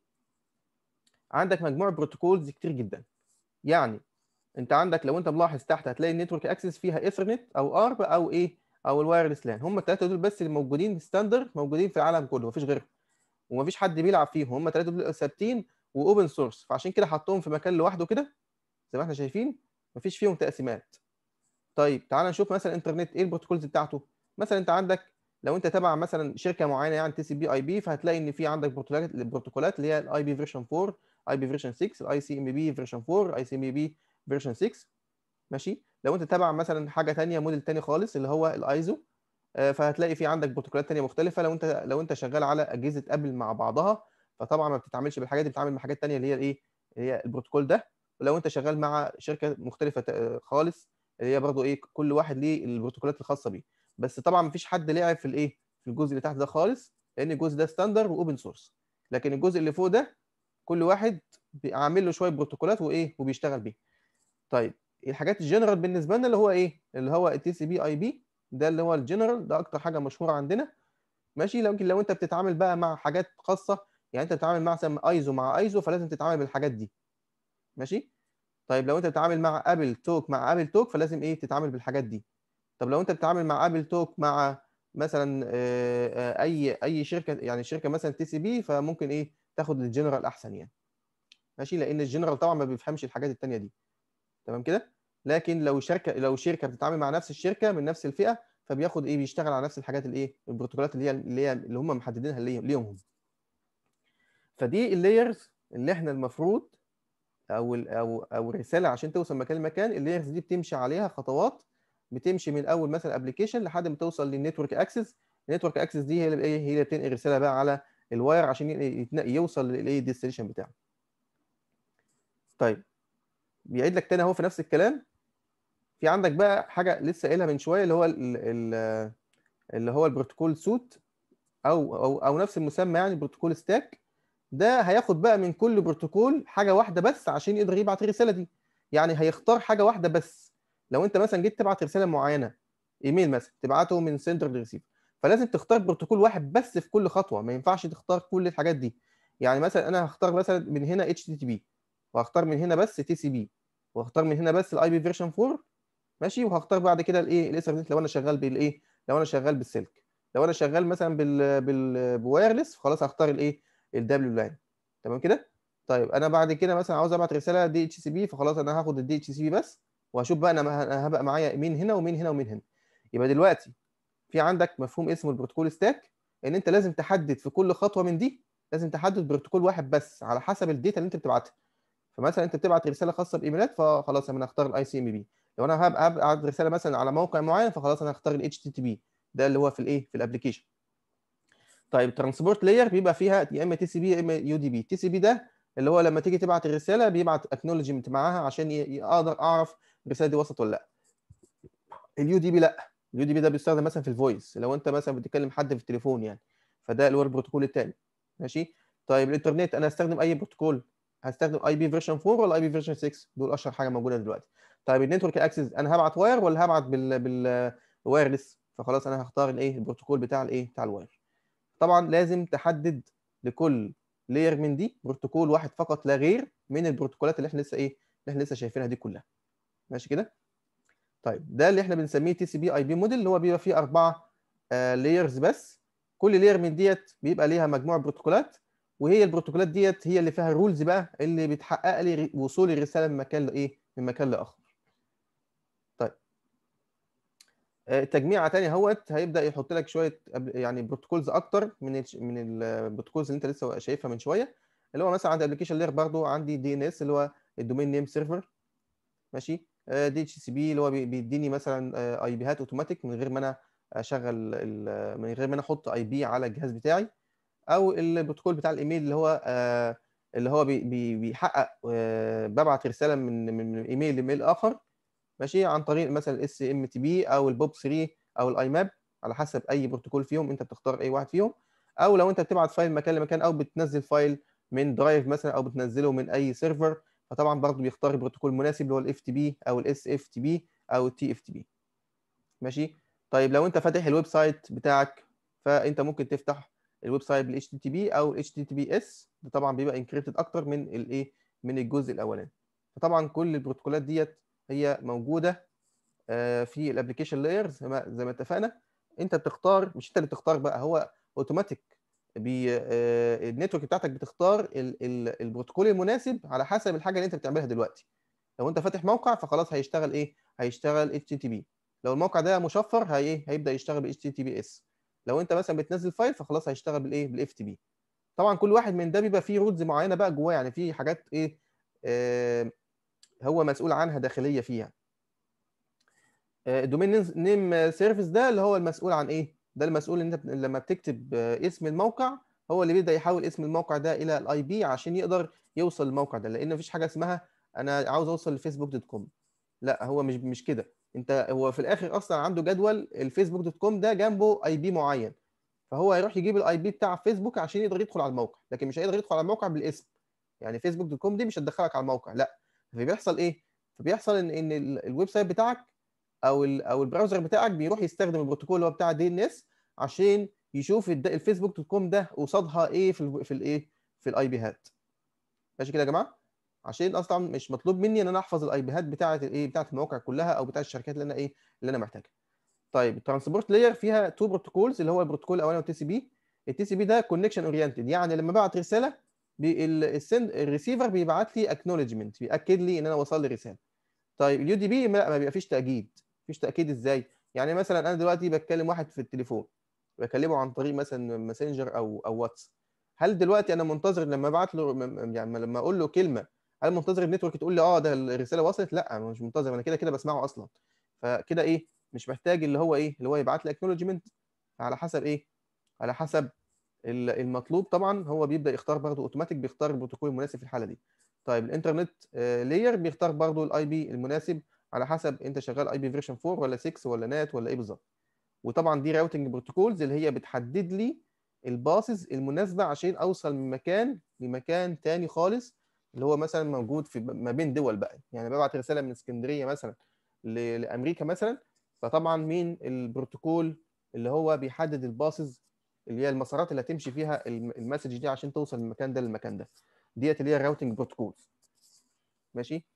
عندك مجموعه بروتوكولز كتير جدا يعني انت عندك لو انت ملاحظ تحت هتلاقي النتورك اكسس فيها ايثرنت او ارب او ايه او الوايرلس لان هم الثلاثه دول بس اللي موجودين ستاندرد موجودين في العالم كله مفيش غيرهم ومفيش حد بيلعب فيهم هم الثلاثه دول ثابتين واوبن سورس فعشان كده حطهم في مكان لوحده كده زي ما احنا شايفين مفيش فيهم تقسيمات طيب تعال نشوف مثلا الانترنت ايه البروتوكولز بتاعته مثلا انت عندك لو انت تبع مثلا شركه معينه يعني تي سي بي اي بي فهتلاقي ان في عندك بروتوكولات البروتوكولات اللي هي الاي بي فيرجن 4 اي بي فيرجن 6 الاي سي ام بي فيرجن 4 اي سي ام بي فيرجن 6 ماشي لو انت تبع مثلا حاجه ثانيه موديل ثاني خالص اللي هو الايزو فهتلاقي في عندك بروتوكولات ثانيه مختلفه لو انت لو انت شغال على اجهزه ابل مع بعضها فطبعا ما بتتعاملش بالحاجات دي بتتعامل مع حاجات ثانيه اللي هي الايه اللي هي البروتوكول ده ولو انت شغال مع شركه مختلفه خالص اللي هي برضو ايه كل واحد ليه البروتوكولات الخاصه بيه بس طبعا ما فيش حد لعب في الايه في الجزء اللي تحت ده خالص لان الجزء ده ستاندرد واوبن سورس لكن الجزء اللي فوق ده كل واحد عامل له شويه بروتوكولات وايه وبيشتغل بيه طيب الحاجات الجنرال بالنسبه لنا اللي هو ايه اللي هو التي سي بي اي بي ده اللي هو الجنرال ده اكتر حاجه مشهوره عندنا ماشي لكن لو انت بتتعامل بقى مع حاجات خاصه يعني انت بتتعامل مع مثلا ايزو مع ايزو فلازم تتعامل بالحاجات دي ماشي طيب لو انت بتتعامل مع ابل توك مع ابل توك فلازم ايه تتعامل بالحاجات دي طب لو انت بتتعامل مع ابل توك مع مثلا اي اي شركه يعني شركه مثلا تي سي بي فممكن ايه تاخد الجنرال احسن يعني ماشي لان الجنرال طبعا ما بيفهمش الحاجات الثانيه دي تمام كده لكن لو شركه لو شركه بتتعامل مع نفس الشركه من نفس الفئه فبياخد ايه بيشتغل على نفس الحاجات الايه البروتوكولات اللي هي اللي هي اللي هم محددينها ليهم هم فدي اللايرز اللي احنا المفروض او ال او او الرساله عشان توصل مكان لمكان اللايرز دي بتمشي عليها خطوات بتمشي من اول مثلا ابلكيشن لحد ما توصل للنتورك اكسس النتورك اكسس دي هي اللي ايه هي اللي بتنقل رساله بقى على الواير عشان يوصل للايه الديستنيشن بتاعه طيب بيعيد لك تاني اهو في نفس الكلام في عندك بقى حاجه لسه قايلها من شويه اللي هو ال ال اللي هو البروتوكول سوت او او او نفس المسمى يعني بروتوكول ستاك ده هياخد بقى من كل بروتوكول حاجه واحده بس عشان يقدر يبعت الرساله دي يعني هيختار حاجه واحده بس لو انت مثلا جيت تبعت رساله معينه ايميل مثلا تبعته من سندر لريسيفر فلازم تختار بروتوكول واحد بس في كل خطوه ما ينفعش تختار كل الحاجات دي يعني مثلا انا هختار مثلا من هنا اتش تي تي بي وهختار من هنا بس تي سي بي وهختار من هنا بس الاي بي فيرجن 4 ماشي وهختار بعد كده الايه الايثرنت لو انا شغال بالايه لو انا شغال بالسلك لو انا شغال مثلا بال بال بوايرلس خلاص هختار الايه الدبليو لاين تمام كده طيب انا بعد كده مثلا عاوز ابعت رساله دي اتش سي بي فخلاص انا هاخد الدي اتش سي بي بس وهشوف بقى انا هبقى معايا مين هنا ومين هنا ومين هنا يبقى دلوقتي في عندك مفهوم اسمه البروتوكول ستاك ان انت لازم تحدد في كل خطوه من دي لازم تحدد بروتوكول واحد بس على حسب الداتا اللي انت بتبعتها فمثلا انت بتبعت رساله خاصه بايميلات فخلاص انا هختار الاي سي ام بي لو انا هبعت رساله مثلا على موقع معين فخلاص انا هختار الاتش تي تي بي ده اللي هو في الايه في الابلكيشن طيب ترانسبورت لاير بيبقى فيها يا اما تي سي بي يا اما يو دي بي تي سي بي ده اللي هو لما تيجي تبعت الرساله بيبعت اكنولجمنت معاها عشان اقدر اعرف الرساله دي وصلت ولا لا اليو دي بي لا اليو دي بي ده بيستخدم مثلا في الفويس لو انت مثلا بتتكلم حد في التليفون يعني فده اللي هو البروتوكول الثاني ماشي طيب الانترنت انا استخدم اي بروتوكول هستخدم اي بي فيرجن 4 ولا اي بي فيرجن 6 دول اشهر حاجه موجوده دلوقتي طيب النتورك اكسس انا هبعت واير ولا هبعت بال بالوايرلس فخلاص انا هختار الايه البروتوكول بتاع الايه بتاع الواير طبعا لازم تحدد لكل لاير من دي بروتوكول واحد فقط لا غير من البروتوكولات اللي احنا لسه ايه اللي احنا لسه شايفينها دي كلها ماشي كده طيب ده اللي احنا بنسميه تي سي بي اي بي موديل اللي هو بيبقى فيه اربعه لايرز بس كل لاير من ديت بيبقى ليها مجموعه بروتوكولات وهي البروتوكولات ديت هي اللي فيها الرولز بقى اللي بتحقق لي وصول الرساله من مكان لايه من مكان لاخر طيب تجميعه ثانيه اهوت هيبدا يحط لك شويه يعني بروتوكولز اكتر من ال من البروتوكولز اللي انت لسه شايفها من شويه اللي هو مثلا عندي ابلكيشن لاير برضو عندي دي ان اس اللي هو الدومين نيم سيرفر ماشي دي اتش سي بي اللي هو بيديني مثلا اي بيهات اوتوماتيك من غير ما انا اشغل من غير ما انا احط اي بي على الجهاز بتاعي او البروتوكول بتاع الايميل اللي هو اللي هو بيحقق ببعت رساله من من ايميل لايميل اخر ماشي عن طريق مثلا الاس ام تي بي او البوب 3 او الاي ماب على حسب اي بروتوكول فيهم انت بتختار اي واحد فيهم او لو انت بتبعت فايل مكان لمكان او بتنزل فايل من درايف مثلا او بتنزله من اي سيرفر فطبعا برضه بيختار البروتوكول المناسب اللي هو الاف تي بي او الاس اف تي بي او التي اف تي بي ماشي طيب لو انت فاتح الويب سايت بتاعك فانت ممكن تفتح الويب سايت بالاتش تي تي بي او الاتش تي تي بي اس ده طبعا بيبقى انكريبتد اكتر من الايه من الجزء الاولاني فطبعا كل البروتوكولات ديت هي موجوده في الابلكيشن لاير زي ما زي ما اتفقنا انت بتختار مش انت اللي بتختار بقى هو اوتوماتيك بي النتورك بتاعتك بتختار ال ال البروتوكول المناسب على حسب الحاجه اللي انت بتعملها دلوقتي لو انت فاتح موقع فخلاص هيشتغل ايه هيشتغل اتش تي بي لو الموقع ده مشفر هي هيبدا يشتغل ب اتش تي بي اس لو انت مثلا بتنزل فايل فخلاص هيشتغل بالايه بالاف تي بي طبعا كل واحد من ده بيبقى فيه رولز معينه بقى جواه يعني في حاجات ايه آه هو مسؤول عنها داخليه فيها الدومين نيم سيرفيس ده اللي هو المسؤول عن ايه ده المسؤول ان انت لما بتكتب اسم الموقع هو اللي بيبدا يحول اسم الموقع ده الى الاي بي عشان يقدر يوصل للموقع ده لان مفيش حاجه اسمها انا عاوز اوصل لفيسبوك دوت كوم لا هو مش مش كده انت هو في الاخر اصلا عنده جدول الفيسبوك دوت كوم ده جنبه اي بي معين فهو هيروح يجيب الاي بي بتاع فيسبوك عشان يقدر يدخل على الموقع لكن مش هيقدر يدخل على الموقع بالاسم يعني فيسبوك دوت كوم دي مش هتدخلك على الموقع لا فبيحصل ايه فبيحصل ان ان الويب سايت بتاعك او او البراوزر بتاعك بيروح يستخدم البروتوكول اللي هو بتاع دي ان اس عشان يشوف الفيسبوك دوت كوم ده قصادها ايه في ال في الايه في الاي بيهات ماشي كده يا جماعه عشان اصلا مش مطلوب مني ان انا احفظ الاي بيهات بتاعه الايه بتاعه المواقع كلها او بتاعه الشركات اللي انا ايه اللي انا محتاجها طيب الترانسبورت لاير فيها تو بروتوكولز اللي هو البروتوكول الاولاني والتي سي بي التي سي بي ده كونكشن اورينتد يعني لما ببعت رساله السند الريسيفر بيبعت لي اكنولجمنت بياكد لي ان انا وصل لي رساله طيب اليو دي بي لا ما بيبقى فيش تاكيد مفيش تاكيد ازاي يعني مثلا انا دلوقتي بتكلم واحد في التليفون بكلمه عن طريق مثلا ماسنجر او او واتس هل دلوقتي انا منتظر لما ابعت له يعني لما اقول له كلمه هل منتظر النتورك تقول لي اه ده الرساله وصلت لا انا مش منتظر انا كده كده بسمعه اصلا فكده ايه مش محتاج اللي هو ايه اللي هو يبعت لي اكنولجمنت على حسب ايه على حسب المطلوب طبعا هو بيبدا يختار برضه اوتوماتيك بيختار البروتوكول المناسب في الحاله دي طيب الانترنت لاير بيختار برضه الاي بي المناسب على حسب انت شغال اي بي فيرجن 4 ولا 6 ولا نات ولا ايه بالظبط وطبعا دي راوتنج بروتوكولز اللي هي بتحدد لي الباسز المناسبه عشان اوصل من مكان لمكان تاني خالص اللي هو مثلا موجود في ما بين دول بقى يعني ببعت رساله من اسكندريه مثلا لامريكا مثلا فطبعا مين البروتوكول اللي هو بيحدد الباسز اللي هي المسارات اللي هتمشي فيها المسج دي عشان توصل من المكان ده للمكان ده ديت اللي هي الراوتنج بروتوكولز ماشي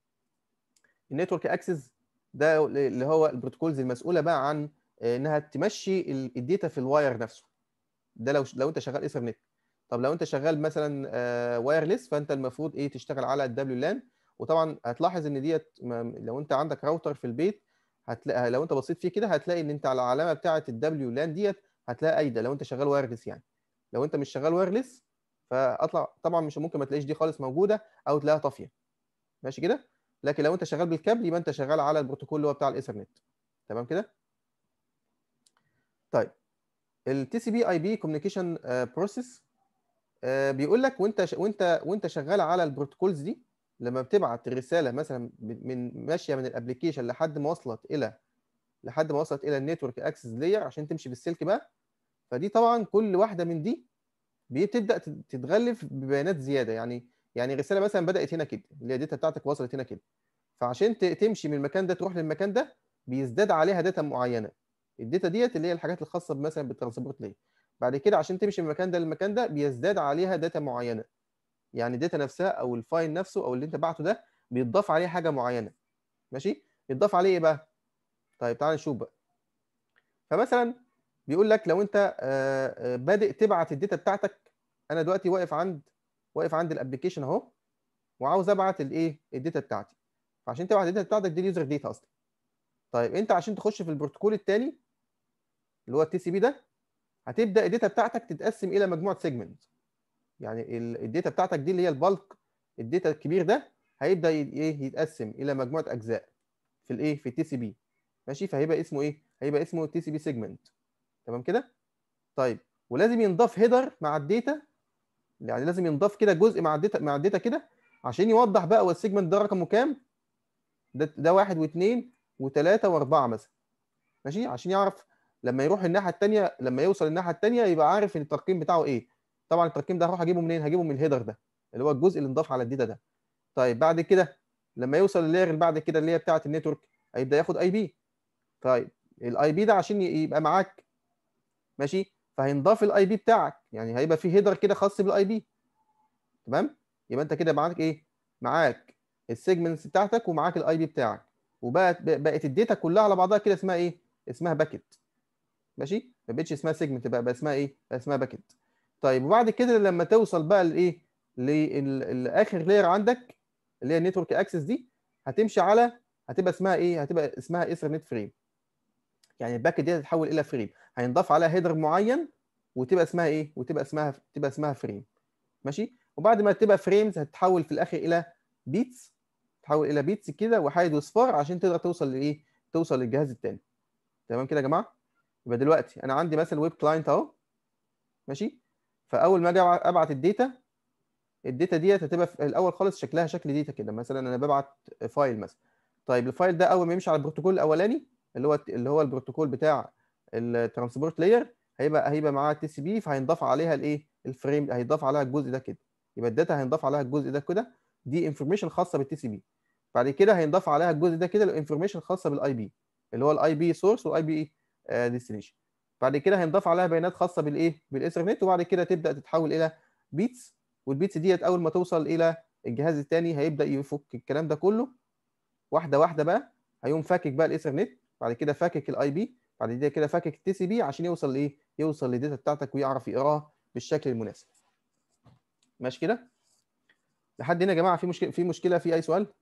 النتورك اكسس ده اللي هو البروتوكولز المسؤوله بقى عن انها تمشي الداتا في الواير نفسه ده لو لو انت شغال ايثرنت طب لو انت شغال مثلا وايرلس فانت المفروض ايه تشتغل على الدبليو لان وطبعا هتلاحظ ان ديت لو انت عندك راوتر في البيت هتلاقي لو انت بصيت فيه كده هتلاقي ان انت على العلامه بتاعه الدبليو لان ديت هتلاقي ايده لو انت شغال وايرلس يعني لو انت مش شغال وايرلس فاطلع طبعا مش ممكن ما تلاقيش دي خالص موجوده او تلاقيها طافيه ماشي كده لكن لو انت شغال بالكابل يبقى انت شغال على البروتوكول اللي هو بتاع الايثرنت تمام كده طيب التي سي بي اي بي كوميونيكيشن بروسيس بيقول لك وانت ش... وانت وانت شغال على البروتوكولز دي لما بتبعت الرساله مثلا من ماشيه من الابلكيشن لحد ما وصلت الى لحد ما وصلت الى النتورك اكسس لاير عشان تمشي بالسلك بقى فدي طبعا كل واحده من دي بتبدا تتغلف ببيانات زياده يعني يعني الرساله مثلا بدات هنا كده اللي هي الداتا بتاعتك وصلت هنا كده فعشان ت- تمشي من المكان ده تروح للمكان ده بيزداد عليها داتا معينه الداتا ديت اللي هي الحاجات الخاصه مثلا بالترانسبورت ليه بعد كده عشان تمشي من المكان ده للمكان ده بيزداد عليها داتا معينه يعني الداتا نفسها او الفايل نفسه او اللي انت بعته ده بيتضاف عليه حاجه معينه ماشي يتضاف عليه ايه بقى طيب تعال نشوف بقى فمثلا بيقول لك لو انت آه، آه، بادئ تبعت الداتا بتاعتك انا دلوقتي واقف عند واقف عند الابلكيشن اهو وعاوز ابعت الايه الداتا بتاعتي فعشان تبعت الداتا بتاعتك دي اليوزر داتا اصلا طيب انت عشان تخش في البروتوكول الثاني اللي هو التي سي بي ده هتبدا الداتا بتاعتك تتقسم الى مجموعه سيجمنت يعني ال- الداتا بتاعتك دي اللي هي البالك الداتا الكبير ده هيبدا ي- ايه يتقسم الى مجموعه اجزاء في الايه في التي سي بي ماشي فهيبقى اسمه ايه هيبقى اسمه تي سي بي سيجمنت تمام كده طيب ولازم ينضاف هيدر مع الداتا يعني لازم ينضاف كده جزء مع الداتا مع الداتا كده عشان يوضح بقى هو السيجمنت ده رقمه كام ده ده واحد واثنين وثلاثه واربعه مثلا ماشي عشان يعرف لما يروح الناحيه الثانيه لما يوصل الناحيه الثانيه يبقى عارف ان الترقيم بتاعه ايه طبعا الترقيم ده هروح اجيبه منين هجيبه من الهيدر ده اللي هو الجزء اللي انضاف على الداتا ده طيب بعد كده لما يوصل لللاير اللي بعد كده اللي هي بتاعه النتورك هيبدا ياخد اي بي طيب الاي بي ده عشان ي- يبقى معاك ماشي فهينضاف الاي بي بتاعك يعني هيبقى في هيدر كده خاص بالاي بي تمام يبقى انت كده معاك ايه معاك السيجمنتس بتاعتك ومعاك الاي بي بتاعك وبقت بقت الداتا كلها على بعضها كده اسمها ايه اسمها باكيت ماشي ما بقتش اسمها سيجمنت بقى بقى اسمها ايه بقى اسمها باكيت طيب وبعد كده لما توصل بقى لايه لاخر لاير عندك اللي هي النتورك اكسس دي هتمشي على هتبقى اسمها ايه هتبقى اسمها ايثرنت فريم يعني الباكيت دي هتتحول الى فريم هينضاف عليها هيدر معين وتبقى اسمها ايه وتبقى اسمها تبقى اسمها فريم ماشي وبعد ما تبقى فريمز هتتحول في الاخر الى بيتس تحول الى بيتس كده وحيد وصفار عشان تقدر توصل لايه توصل للجهاز الثاني تمام كده يا جماعه يبقى دلوقتي انا عندي مثلا ويب كلاينت اهو ماشي فاول ما اجي أبع- ابعت الداتا الداتا ديت هتبقى في الاول خالص شكلها شكل داتا كده مثلا انا ببعت فايل مثلا طيب الفايل ده اول ما يمشي على البروتوكول الاولاني اللي هو اللي هو البروتوكول بتاع الترانسبورت لاير هيبقى هيبقى معاها تي سي بي فهينضاف عليها الايه الفريم هيضاف عليها الجزء ده كده يبقى الداتا هينضاف عليها الجزء ده كده دي انفورميشن خاصه بالتي سي بي بعد كده هينضاف عليها الجزء ده كده الانفورميشن خاصه بالاي بي اللي هو الاي بي سورس والاي بي ديستنيشن بعد كده هينضاف عليها بيانات خاصه بالايه بالايثرنت وبعد كده تبدا تتحول الى بيتس والبيتس ديت اول ما توصل الى الجهاز الثاني هيبدا يفك الكلام ده كله واحده واحده بقى هيقوم فاكك بقى الايثرنت بعد كده فاكك الاي بي بعد كده كده فاكك التي سي بي عشان يوصل لايه يوصل للداتا بتاعتك ويعرف يقراها بالشكل المناسب ماشي كده لحد هنا يا جماعه في مشكله في مشكله في اي سؤال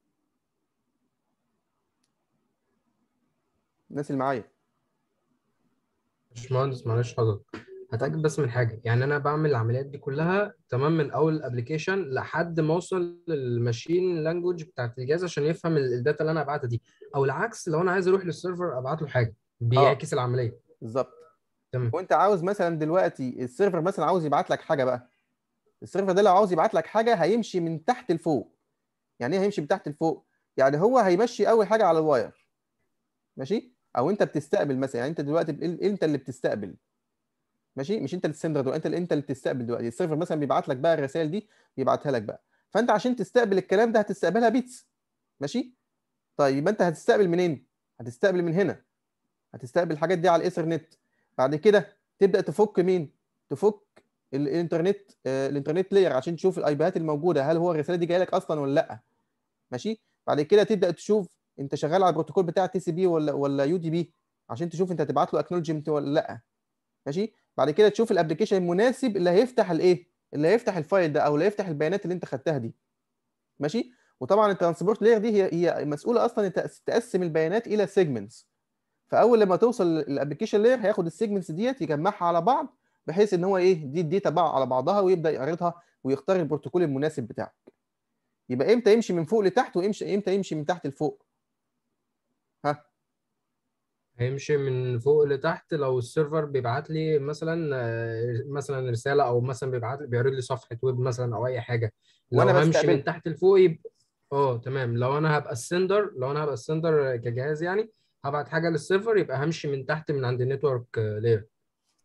الناس اللي معايا باشمهندس معلش حضرتك هتأكد بس من حاجة يعني أنا بعمل العمليات دي كلها تمام من أول الأبلكيشن لحد ما أوصل للماشين لانجوج بتاعت الجهاز عشان يفهم ال- الداتا اللي أنا أبعتها دي أو العكس لو أنا عايز أروح للسيرفر أبعت له حاجة بيعكس العملية بالظبط تمام وانت عاوز مثلا دلوقتي السيرفر مثلا عاوز يبعت لك حاجه بقى السيرفر ده لو عاوز يبعت لك حاجه هيمشي من تحت لفوق يعني ايه هيمشي من تحت لفوق يعني هو هيمشي اول حاجه على الواير ماشي او انت بتستقبل مثلا يعني انت دلوقتي ب- انت اللي بتستقبل ماشي مش انت اللي السندر دلوقتي انت انت اللي بتستقبل دلوقتي السيرفر مثلا بيبعت لك بقى الرسائل دي بيبعتها لك بقى فانت عشان تستقبل الكلام ده هتستقبلها بيتس ماشي طيب يبقى انت هتستقبل منين هتستقبل من هنا هتستقبل الحاجات دي على الايثرنت بعد كده تبدا تفك مين تفك ال- الانترنت آه، الانترنت لاير عشان تشوف الاي بيات الموجوده هل هو الرساله دي جايه لك اصلا ولا لا ماشي بعد كده تبدا تشوف انت شغال على البروتوكول بتاع تي سي بي ولا ولا يو دي بي عشان تشوف انت هتبعت له اكنولجمنت ولا لا ماشي بعد كده تشوف الابلكيشن المناسب اللي هيفتح الايه اللي هيفتح الفايل ده او اللي هيفتح البيانات اللي انت خدتها دي ماشي وطبعا الترانسبورت لاير دي هي هي مسؤوله اصلا إن تقس- تقسم البيانات الى سيجمنتس فاول لما توصل الابلكيشن لاير هياخد السيجمنتس ديت يجمعها على بعض بحيث ان هو ايه دي الداتا بقى على بعضها ويبدا يعرضها ويختار البروتوكول المناسب بتاعك يبقى امتى يمشي من فوق لتحت وامشي امتى يمشي من تحت لفوق ها هيمشي من فوق لتحت لو السيرفر بيبعت لي مثلا آه، مثلا رسالة أو مثلا بيبعت لي بيعرض لي صفحة ويب مثلا أو أي حاجة لو وأنا همشي بستقبل. من تحت لفوق يبقى اه تمام لو أنا هبقى السندر لو أنا هبقى السندر كجهاز يعني هبعت حاجة للسيرفر يبقى همشي من تحت من عند النتورك لاير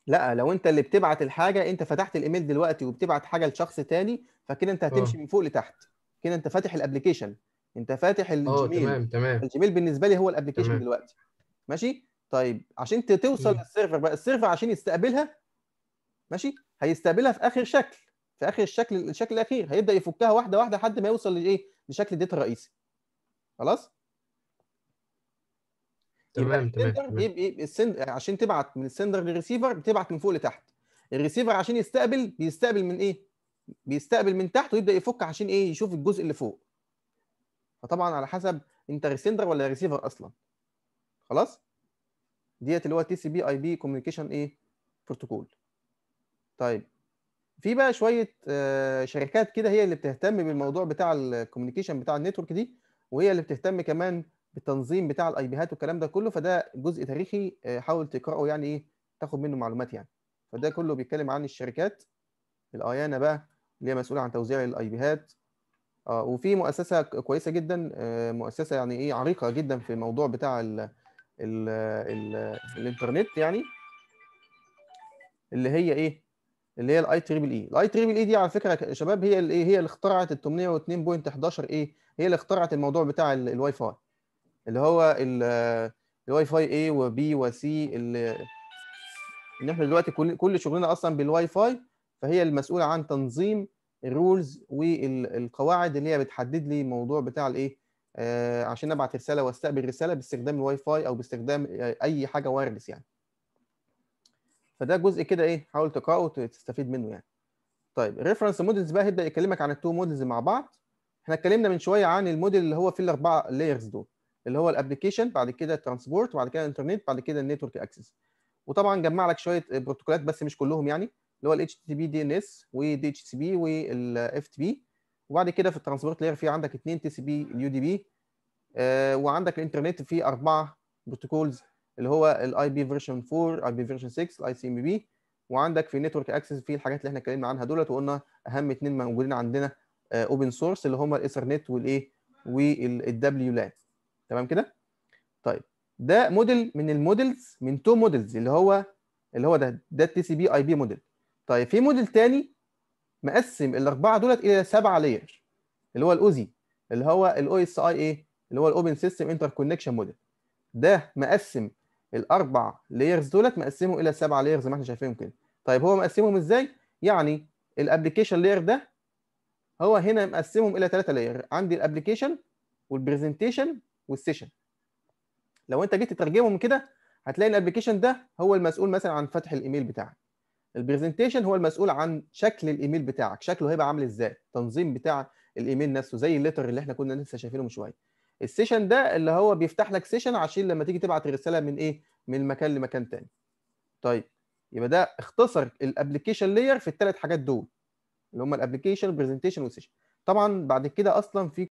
لا لو انت اللي بتبعت الحاجه انت فتحت الايميل دلوقتي وبتبعت حاجه لشخص تاني فكده انت هتمشي اه من فوق لتحت كده انت فاتح الابلكيشن انت فاتح اه الجيميل تمام تمام الجيميل بالنسبه لي هو الابلكيشن تمام دلوقتي ماشي طيب عشان ت- توصل مم. للسيرفر بقى السيرفر عشان يستقبلها ماشي هيستقبلها في اخر شكل في اخر الشكل الشكل الاخير هيبدا يفكها واحده واحده لحد ما يوصل لايه لشكل الداتا الرئيسي خلاص يبقى تمام تمام السندر تمام بيبقى السند عشان تبعت من السندر للريسيفر بتبعت من فوق لتحت الريسيفر عشان يستقبل بيستقبل من ايه بيستقبل من تحت ويبدا يفك عشان ايه يشوف الجزء اللي فوق فطبعا على حسب انت ريسندر ولا ريسيفر اصلا خلاص ديت اللي هو تي سي بي اي بي كوميونيكيشن ايه بروتوكول طيب في بقى شويه آه، شركات كده هي اللي بتهتم بالموضوع بتاع الكوميونيكيشن بتاع النتورك دي وهي اللي بتهتم كمان بالتنظيم بتاع الاي بيهات والكلام ده كله فده جزء تاريخي آه، حاول تقراه يعني ايه تاخد منه معلومات يعني فده كله بيتكلم عن الشركات الايانا بقى اللي هي مسؤوله عن توزيع الاي بيهات اه وفي مؤسسه ك- كويسه جدا آه، مؤسسه يعني ايه عريقه جدا في الموضوع بتاع ال ال ال الانترنت يعني اللي هي ايه اللي هي الاي تريبل اي الاي تريبل اي دي على فكره يا شباب هي اللي هي اللي اخترعت ال 802.11 ايه هي اللي اخترعت الموضوع بتاع ال- الواي فاي اللي هو ال- الواي فاي اي وبي وسي اللي ان احنا دلوقتي كل كل شغلنا اصلا بالواي فاي فهي المسؤوله عن تنظيم الرولز والقواعد اللي هي بتحدد لي الموضوع بتاع الايه آه عشان ابعت رساله واستقبل رساله باستخدام الواي فاي او باستخدام آه، اي حاجه وايرلس يعني فده جزء كده ايه حاول تقراه وتستفيد منه يعني طيب الريفرنس موديلز بقى هيبدا يكلمك عن التو موديلز مع بعض احنا اتكلمنا من شويه عن الموديل اللي هو فيه الاربعه لايرز دول اللي هو الابلكيشن بعد كده الترانسبورت بعد كده الانترنت بعد كده النتورك اكسس وطبعا جمع لك شويه بروتوكولات بس مش كلهم يعني اللي هو ال HTTP DNS ودي اتش سي بي وال FTP وبعد كده في الترانسبورت لاير في عندك اثنين تي سي بي اليو دي بي وعندك الانترنت فيه اربعه بروتوكولز اللي هو الاي بي فيرجن 4 اي بي فيرجن 6 الاي سي ام بي وعندك في نتورك اكسس في الحاجات اللي احنا اتكلمنا عنها دولت وقلنا اهم اثنين موجودين عندنا اوبن سورس اللي هم الايثرنت والايه والدبليو لان تمام كده طيب ده موديل من الموديلز من تو موديلز اللي هو اللي هو ده ده التي سي بي اي بي موديل طيب في موديل تاني مقسم الاربعه دولت الى سبعه لاير اللي هو الاوزي اللي هو الاو اس اي اي اللي هو الاوبن سيستم انتر كونكشن موديل ده مقسم الاربع لايرز دولت مقسمهم الى سبعه لايرز زي ما احنا شايفينهم كده طيب هو مقسمهم ازاي يعني الابلكيشن لاير ده هو هنا مقسمهم الى ثلاثه لاير عندي الابلكيشن والبرزنتيشن والسيشن لو انت جيت تترجمهم كده هتلاقي الابلكيشن ده هو المسؤول مثلا عن فتح الايميل بتاعك البرزنتيشن هو المسؤول عن شكل الايميل بتاعك شكله هيبقى عامل ازاي التنظيم بتاع الايميل نفسه زي الليتر اللي احنا كنا لسه شايفينه من شويه السيشن ده اللي هو بيفتح لك سيشن عشان لما تيجي تبعت الرساله من ايه من مكان لمكان تاني طيب يبقى ده اختصر الابلكيشن لاير في الثلاث حاجات دول اللي هم الابلكيشن البرزنتيشن والسيشن طبعا بعد كده اصلا في